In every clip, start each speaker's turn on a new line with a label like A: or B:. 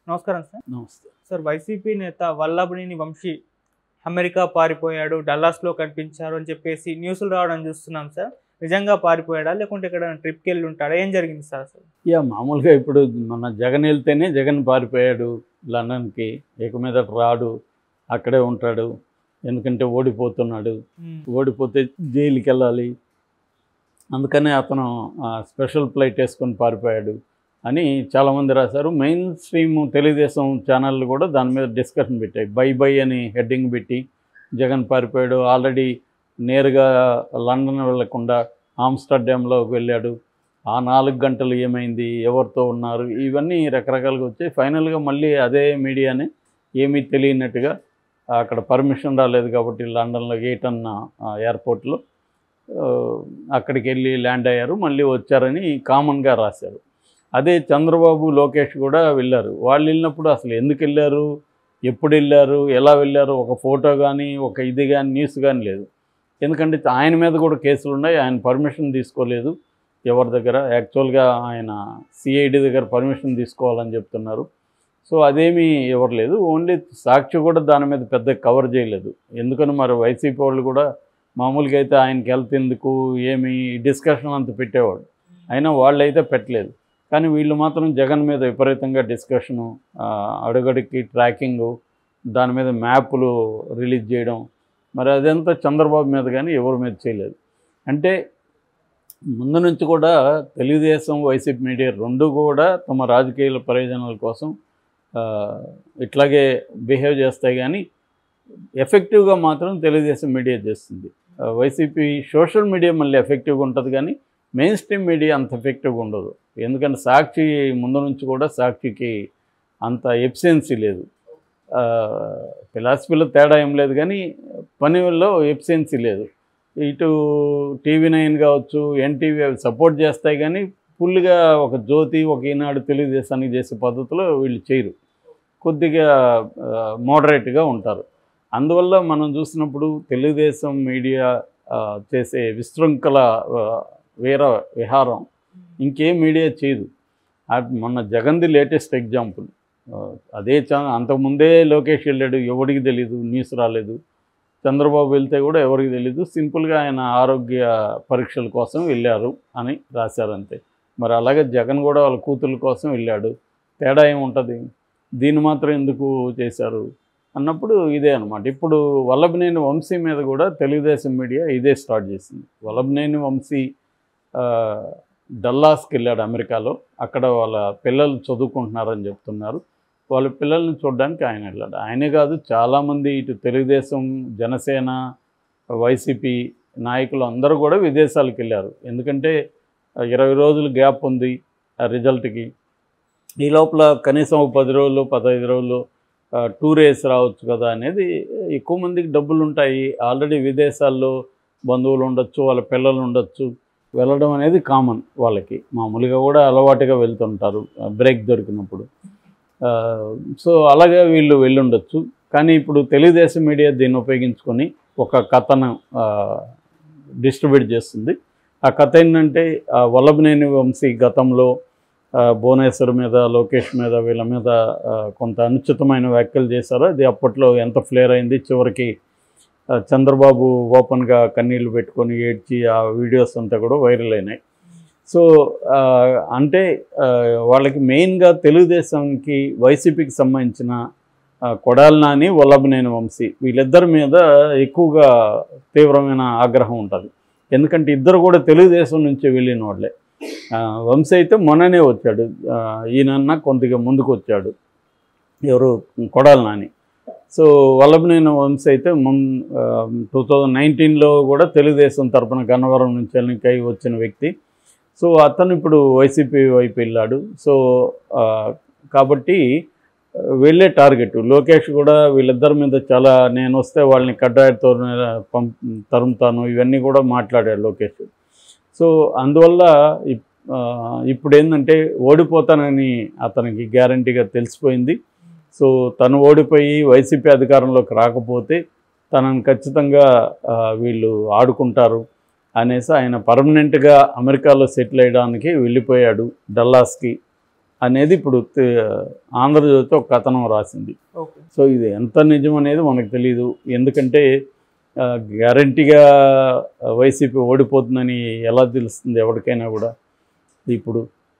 A: నమస్కారం సార్
B: నమస్తే
A: sir YCP నేత వల్లభనేని వంశీ అమెరికా పారిపోయాడు డల్లాస్లో కనిపించారు అని చెప్పేసి న్యూస్లు రావడం చూస్తున్నాం సార్ నిజంగా పారిపోయాడా లేకుంటే ఇక్కడ ట్రిప్కి వెళ్ళి ఉంటాడా ఏం జరిగింది సార్ అసలు
B: యా మామూలుగా ఇప్పుడు మన జగన్ వెళ్తేనే జగన్ పారిపోయాడు లండన్కి ఇక మీద రాడు అక్కడే ఉంటాడు ఎందుకంటే ఓడిపోతున్నాడు
A: ఉమ్,
B: ఓడిపోతే జైలుకి వెళ్ళాలి అందుకనే అతను ఆ, స్పెషల్ ఫ్లైట్ వేసుకొని పారిపోయాడు అని చాలామంది రాశారు మెయిన్ స్ట్రీమ్ తెలుగుదేశం ఛానళ్ళు కూడా దాని మీద డిస్కషన్ పెట్టాయి బై బై అని హెడ్డింగ్ పెట్టి జగన్ పారిపోయాడు ఆల్రెడీ నేరుగా లండన్ వెళ్లకుండా ఆమ్స్టర్డామ్లోకి వెళ్ళాడు ఆ నాలుగు గంటలు ఏమైంది ఎవరితో ఉన్నారు ఇవన్నీ రకరకాలుగా వచ్చాయి ఫైనల్గా మళ్ళీ అదే మీడియానే ఏమీ తెలియనట్టుగా అక్కడ పర్మిషన్ రాలేదు కాబట్టి లండన్లో గేటన్ ఎయిర్పోర్ట్లో ఆ, అక్కడికి వెళ్ళి ల్యాండ్ అయ్యారు మళ్ళీ వచ్చారని కామన్గా రాశారు అదే చంద్రబాబు లోకేష్ కూడా వెళ్ళారు వాళ్ళు వెళ్ళినప్పుడు అసలు ఎందుకు వెళ్ళారు ఎప్పుడు వెళ్ళారు ఎలా వెళ్ళారు ఒక ఫోటో కానీ ఒక ఇది కానీ న్యూస్ కానీ లేదు ఎందుకంటే ఆయన మీద కూడా కేసులు ఉన్నాయి ఆయన పర్మిషన్ తీసుకోలేదు ఎవరి దగ్గర యాక్చువల్గా ఆయన సిఐడి దగ్గర పర్మిషన్ తీసుకోవాలని చెప్తున్నారు సో అదేమీ ఎవరు లేదు ఓన్లీ సాక్షి కూడా దాని మీద పెద్ద కవర్ చేయలేదు ఎందుకని మరి వైసీపీ వాళ్ళు కూడా మామూలుగా అయితే ఆయనకి హెల్త్ ఎందుకు ఏమి డిస్కషన్ అంత పెట్టేవాడు అయినా వాళ్ళు అయితే పెట్టలేదు కానీ వీళ్ళు మాత్రం జగన్ మీద విపరీతంగా డిస్కషను ఆ, అడుగడుక్కి ట్రాకింగు దాని మీద మ్యాపులు రిలీజ్ చేయడం మరి అదంతా చంద్రబాబు మీద కానీ ఎవరి మీద చేయలేదు అంటే ముందు నుంచి కూడా తెలుగుదేశం వైసీపీ మీడియా రెండు కూడా తమ రాజకీయ ప్రయోజనాల కోసం ఆ, ఇట్లాగే బిహేవ్ చేస్తాయి కానీ ఎఫెక్టివ్గా మాత్రం తెలుగుదేశం మీడియా చేస్తుంది ఆ, వైసీపీ సోషల్ మీడియా మళ్ళీ ఎఫెక్టివ్గా ఉంటుంది కానీ మెయిన్ స్ట్రీమ్ మీడియా అంత ఎఫెక్టివ్గా ఉండదు ఎందుకంటే సాక్షి ముందు నుంచి కూడా సాక్షికి అంత ఎఫిషియన్సీ లేదు ఫిలాసఫీలో తేడా ఏం లేదు కానీ పనిలో ఎఫిషియన్సీ లేదు ఇటు టీవీ నైన్ కావచ్చు ఎన్టీవీ అవి సపోర్ట్ చేస్తాయి కానీ ఫుల్గా ఒక జ్యోతి ఒక ఈనాడు తెలుగుదేశానికి చేసే పద్ధతిలో వీళ్ళు చేయరు కొద్దిగా మోడరేట్గా ఉంటారు అందువల్ల మనం చూసినప్పుడు తెలుగుదేశం మీడియా ఆ, చేసే విశృంఖల ఆ, వీర విహారం ఇంకేం మీడియా చేయదు అది మొన్న జగన్ది లేటెస్ట్ ఎగ్జాంపుల్ ఆ, అదే చా అంతకుముందే లోకేష్ వెళ్ళాడు ఎవరికి తెలీదు న్యూస్ రాలేదు చంద్రబాబు వెళ్తే కూడా ఎవరికి తెలీదు సింపుల్గా ఆయన ఆరోగ్య పరీక్షల కోసం వెళ్ళారు అని రాశారంతే మరి అలాగే జగన్ కూడా వాళ్ళ కూతుర్ల కోసం వెళ్ళాడు తేడా ఏముంటుంది దీన్ని మాత్రం ఎందుకు చేశారు అన్నప్పుడు ఇదే అనమాట ఇప్పుడు వల్లభనేని వంశీ మీద కూడా తెలుగుదేశం మీడియా ఇదే స్టార్ట్ చేసింది వల్లభనేని వంశీ ఆ, డల్లాస్కి వెళ్ళాడు అమెరికాలో అక్కడ వాళ్ళ పిల్లలు చదువుకుంటున్నారని చెప్తున్నారు వాళ్ళ పిల్లల్ని చూడడానికి ఆయన వెళ్ళాడు ఆయనే కాదు చాలామంది ఇటు తెలుగుదేశం జనసేన వైసీపీ నాయకులు అందరూ కూడా విదేశాలకు వెళ్ళారు ఎందుకంటే ఆ, ఇరవై రోజులు గ్యాప్ ఉంది ఆ రిజల్ట్కి ఈ లోపల కనీసం ఒక పది రోజులు పదహైదు రోజులు ఆ, టూర్ వేసి రావచ్చు కదా అనేది ఎక్కువ మందికి డబ్బులు ఉంటాయి ఆల్రెడీ విదేశాల్లో బంధువులు ఉండొచ్చు వాళ్ళ పిల్లలు ఉండొచ్చు వెళ్ళడం అనేది కామన్ వాళ్ళకి మామూలుగా కూడా అలవాటుగా వెళ్తుంటారు బ్రేక్ దొరికినప్పుడు ఆ, సో అలాగే వీళ్ళు వెళ్ళుండొచ్చు కానీ ఇప్పుడు తెలుగుదేశం మీడియా దీన్ని ఉపయోగించుకొని ఒక కథను డిస్ట్రిబ్యూట్ చేస్తుంది ఆ కథ ఏంటంటే ఆ వల్లభనేని వంశీ గతంలో ఆ, భువనేశ్వర్ మీద లోకేష్ మీద వీళ్ళ మీద ఆ, కొంత అనుచితమైన వ్యాఖ్యలు చేశారు అది అప్పట్లో ఎంత ఫ్లేర్ అయింది చివరికి ఆ, చంద్రబాబు ఓపెన్గా కన్నీళ్లు పెట్టుకొని ఏడ్చి ఆ వీడియోస్ అంతా కూడా వైరల్ అయినాయి సో ఆ, అంటే ఆ, వాళ్ళకి మెయిన్గా తెలుగుదేశంకి వైసీపీకి సంబంధించిన ఆ, కొడాలి నాని వల్లభనేని వంశీ వీళ్ళిద్దరి మీద ఎక్కువగా తీవ్రమైన ఆగ్రహం ఉంటుంది ఎందుకంటే ఇద్దరు కూడా తెలుగుదేశం నుంచి వెళ్ళిన వాళ్ళే ఆ, వంశీ అయితే మొన్ననే వచ్చాడు ఆ, ఈయనన్న కొద్దిగా ముందుకు వచ్చాడు ఎవరు కొడాలి నాని సో వల్లభనేని వంశీ అయితే మున్ టూ థౌజండ్ నైన్టీన్లో కూడా తెలుగుదేశం తరపున గన్నవరం నుంచి ఎన్నికై వచ్చిన వ్యక్తి సో అతను ఇప్పుడు వైసీపీ వైపు వెళ్ళాడు సో ఆ, కాబట్టి ఆ, వెళ్ళే టార్గెట్ లోకేష్ కూడా వీళ్ళిద్దరి మీద చాలా నేను వస్తే వాళ్ళని కడ్డాయితో పంప్ తరుముతాను ఇవన్నీ కూడా మాట్లాడాడు లోకేష్ సో అందువల్ల ఇప్- ఆ, ఇప్పుడు ఏంటంటే ఓడిపోతానని అతనికి గ్యారంటీగా తెలిసిపోయింది సో తను ఓడిపోయి వైసీపీ అధికారంలోకి రాకపోతే తనను ఖచ్చితంగా ఆ, వీళ్ళు ఆడుకుంటారు అనేసి ఆయన పర్మనెంట్గా అమెరికాలో సెటిల్ అయ్యడానికి వెళ్ళిపోయాడు డల్లాస్కి అనేది ఇప్పుడు తే- ఆంధ్రజ్యోతి ఒక కథనం రాసింది
A: ఓకే
B: సో ఇది ఎంత నిజం అనేది మనకు తెలియదు ఎందుకంటే గ్యారంటీగా వైసీపీ ఓడిపోతుందని ఎలా తెలుస్తుంది ఎవరికైనా కూడా ఇప్పుడు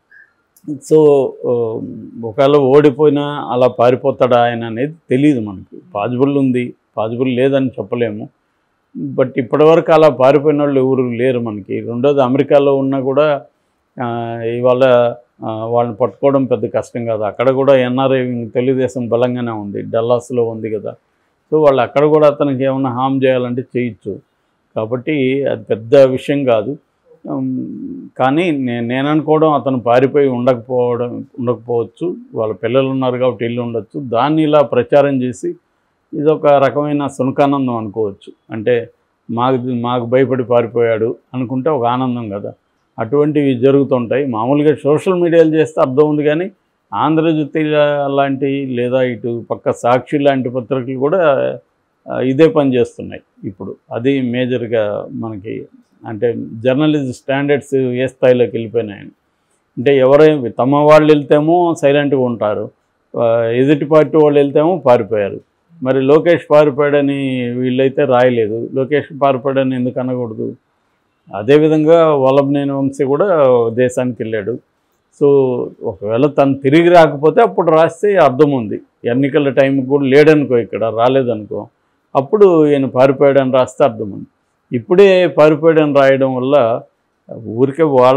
B: సో ఆ, ఒకవేళ ఓడిపోయినా అలా పారిపోతాడా ఆయన అనేది తెలియదు మనకి పాజిబుల్ ఉంది పాజిబుల్ లేదని చెప్పలేము బట్ ఇప్పటివరకు అలా పారిపోయిన వాళ్ళు ఎవరు లేరు మనకి రెండోది అమెరికాలో ఉన్నా కూడా ఆ, ఇవాళ ఆ, వాళ్ళని పట్టుకోవడం పెద్ద కష్టం కాదు అక్కడ కూడా ఎన్ఆర్ఐ తెలుగుదేశం బలంగానే ఉంది డల్లాస్లో ఉంది కదా సో వాళ్ళు అక్కడ కూడా అతనికి ఏమైనా హామ్ చేయాలంటే చేయొచ్చు కాబట్టి అది పెద్ద విషయం కాదు ఉమ్, కానీ నేను నేను అనుకోవడం అతను పారిపోయి ఉండకపోవడం ఉండకపోవచ్చు వాళ్ళ పిల్లలు ఉన్నారు కాబట్టి ఇల్లు ఉండొచ్చు దాన్ని ఇలా ప్రచారం చేసి ఇది ఒక రకమైన సునకానందం అనుకోవచ్చు అంటే మాకు మాకు భయపడి పారిపోయాడు అనుకుంటే ఒక ఆనందం కదా అటువంటివి జరుగుతుంటాయి మామూలుగా సోషల్ మీడియాలు చేస్తే అర్థం ఉంది కానీ ఆంధ్రజ్యోతి లాంటి లేదా ఇటు పక్క సాక్షి లాంటి పత్రికలు కూడా ఆ, ఇదే పని చేస్తున్నాయి ఇప్పుడు అది మేజర్గా మనకి అంటే జర్నలిజం స్టాండర్డ్స్ ఏ స్థాయిలోకి వెళ్ళిపోయినాయని అంటే ఎవరైనా తమ వాళ్ళు వెళ్తేమో సైలెంట్గా ఉంటారు ఆ, ఎదుటి పార్టీ వాళ్ళు వెళ్తేమో పారిపోయారు మరి లోకేష్ పారిపోయాడని వీళ్ళైతే రాయలేదు లోకేష్ పారిపోయాడని ఎందుకు అనకూడదు అదేవిధంగా వల్లభనేని వంశీ కూడా దేశానికి వెళ్ళాడు సో ఒకవేళ తను తిరిగి రాకపోతే అప్పుడు రాస్తే అర్థం ఉంది ఎన్నికల టైంకి కూడా లేడనుకో ఇక్కడ రాలేదనుకో అప్పుడు ఈయన పారిపోయాడని రాస్తే అర్థం ఉంది ఇప్పుడే పారిపోయాడని రాయడం వల్ల ఊరికే వాళ్ళ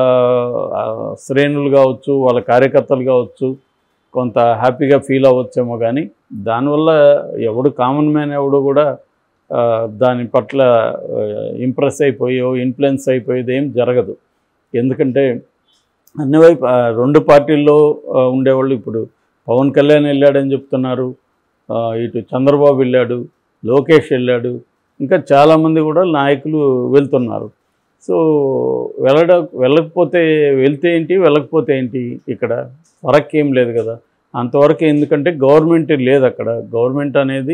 B: ఆ, శ్రేణులు కావచ్చు వాళ్ళ కార్యకర్తలు కావచ్చు కొంత హ్యాపీగా ఫీల్ అవ్వచ్చేమో కానీ దానివల్ల ఎవడు కామన్ మ్యాన్ ఎవడు కూడా ఆ, దాని పట్ల ఇంప్రెస్ అయిపోయో ఇన్ఫ్లుయెన్స్ అయిపోయేది ఏం జరగదు ఎందుకంటే అన్ని వైపు ఆ, రెండు పార్టీల్లో ఆ, ఉండేవాళ్ళు ఇప్పుడు పవన్ కళ్యాణ్ వెళ్ళాడని చెప్తున్నారు ఆ, ఇటు చంద్రబాబు వెళ్ళాడు లోకేష్ వెళ్ళాడు ఇంకా చాలామంది కూడా నాయకులు వెళ్తున్నారు సో వెళ్ళడ వెళ్ళకపోతే వెళ్తే ఏంటి వెళ్ళకపోతే ఏంటి ఇక్కడ ఫరక్ ఏం లేదు కదా అంతవరకు ఎందుకంటే గవర్నమెంట్ లేదు అక్కడ గవర్నమెంట్ అనేది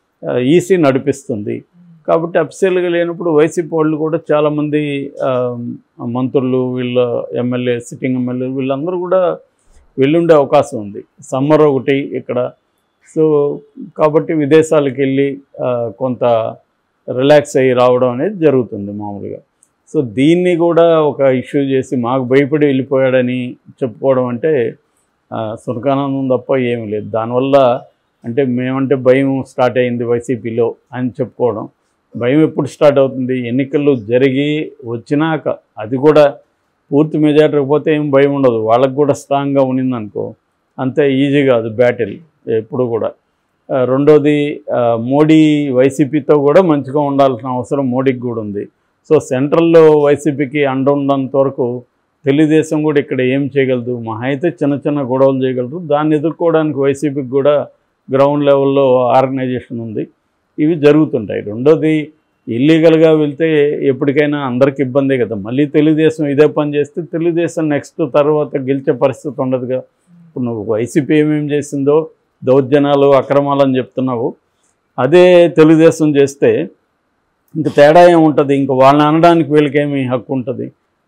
B: ఈసీ నడిపిస్తుంది కాబట్టి అఫిషియల్గా లేనప్పుడు వైసీపీ వాళ్ళు కూడా చాలామంది ఆ, మంత్రులు వీళ్ళ ఎమ్మెల్యే సిట్టింగ్ ఎమ్మెల్యే వీళ్ళందరూ కూడా వెళ్ళుండే అవకాశం ఉంది సమ్మర్ ఒకటి ఇక్కడ సో కాబట్టి విదేశాలకు వెళ్ళి ఆ, కొంత రిలాక్స్ అయ్యి రావడం అనేది జరుగుతుంది మామూలుగా సో దీన్ని కూడా ఒక ఇష్యూ చేసి మాకు భయపడి వెళ్ళిపోయాడని చెప్పుకోవడం అంటే ఆ, సునకానందం తప్ప ఏమీ లేదు దానివల్ల అంటే మేమంటే భయం స్టార్ట్ అయింది వైసీపీలో అని చెప్పుకోవడం భయం ఎప్పుడు స్టార్ట్ అవుతుంది ఎన్నికలు జరిగి వచ్చినాక అది కూడా పూర్తి మెజార్టీ పోతే ఏం భయం ఉండదు వాళ్ళకు కూడా స్ట్రాంగ్గా ఉన్నిందనుకో అంతే ఈజీ కాదు బ్యాటిల్ ఎప్పుడు కూడా ఆ, రెండోది ఆ, మోడీ వైసీపీతో కూడా మంచిగా ఉండాల్సిన అవసరం మోడీకి కూడా ఉంది సో సెంట్రల్లో వైసీపీకి అండ ఉన్నంత వరకు తెలుగుదేశం కూడా ఇక్కడ ఏం చేయగలదు మహా అయితే చిన్న చిన్న గొడవలు చేయగలరు దాన్ని ఎదుర్కోవడానికి వైసీపీకి కూడా గ్రౌండ్ లెవెల్లో ఆర్గనైజేషన్ ఉంది ఇవి జరుగుతుంటాయి రెండోది ఇల్లీగల్గా వెళ్తే ఎప్పటికైనా అందరికి ఇబ్బందే కదా మళ్ళీ తెలుగుదేశం ఇదే పని చేస్తే తెలుగుదేశం నెక్స్ట్ తర్వాత గెలిచే పరిస్థితి ఉండదుగా ఇప్పుడు నువ్వు వైసీపీ ఏమేం చేసిందో దౌర్జన్యాలు అక్రమాలు అని చెప్తున్నావు అదే తెలుగుదేశం చేస్తే ఇంక తేడా ఏముంటుంది ఇంక వాళ్ళని అనడానికి వీళ్ళకేమి హక్కు ఉంటుంది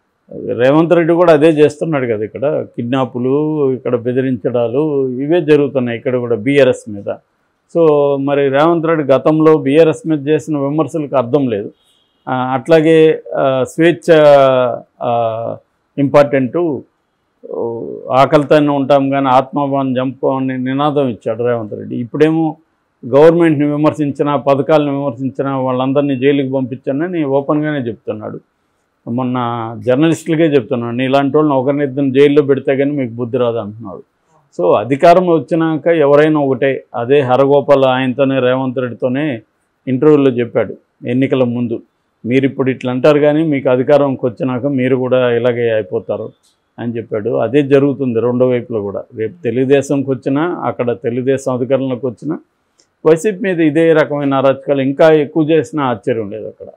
B: రేవంత్ రెడ్డి కూడా అదే చేస్తున్నాడు కదా ఇక్కడ కిడ్నాపులు ఇక్కడ బెదిరించడాలు ఇవే జరుగుతున్నాయి ఇక్కడ కూడా బీఆర్ఎస్ మీద సో మరి రేవంత్ రెడ్డి గతంలో బీఆర్ఎస్ మీద చేసిన విమర్శలకు అర్థం లేదు ఆ, అట్లాగే ఆ, స్వేచ్ఛ ఇంపార్టెంటు ఆకలితోనే ఉంటాం కానీ ఆత్మాభావం చంపుకోని నినాదం ఇచ్చాడు రేవంత్ రెడ్డి ఇప్పుడేమో గవర్నమెంట్ని విమర్శించిన పథకాలను విమర్శించిన వాళ్ళందరినీ జైలుకి పంపించానని ఓపెన్గానే చెప్తున్నాడు మొన్న జర్నలిస్టులకే చెప్తున్నాడు నీలాంటి వాళ్ళని ఒకరినిద్దరిని జైల్లో పెడితే కానీ మీకు బుద్ధి రాదు అంటున్నాడు సో అధికారం వచ్చినాక ఎవరైనా ఒకటే అదే హరగోపాల్ ఆయనతోనే రేవంత్ రెడ్డితోనే ఇంటర్వ్యూలో చెప్పాడు ఎన్నికల ముందు మీరు ఇప్పుడు ఇట్లా అంటారు కానీ మీకు అధికారంకి వచ్చినాక మీరు కూడా ఇలాగే అయిపోతారు అని చెప్పాడు అదే జరుగుతుంది రెండో వైపులో కూడా రేపు తెలుగుదేశంకి వచ్చినా అక్కడ తెలుగుదేశం అధికారంలోకి వచ్చినా వైసీపీ మీద ఇదే రకమైన అరాచకాలు ఇంకా ఎక్కువ చేసినా ఆశ్చర్యం లేదు అక్కడ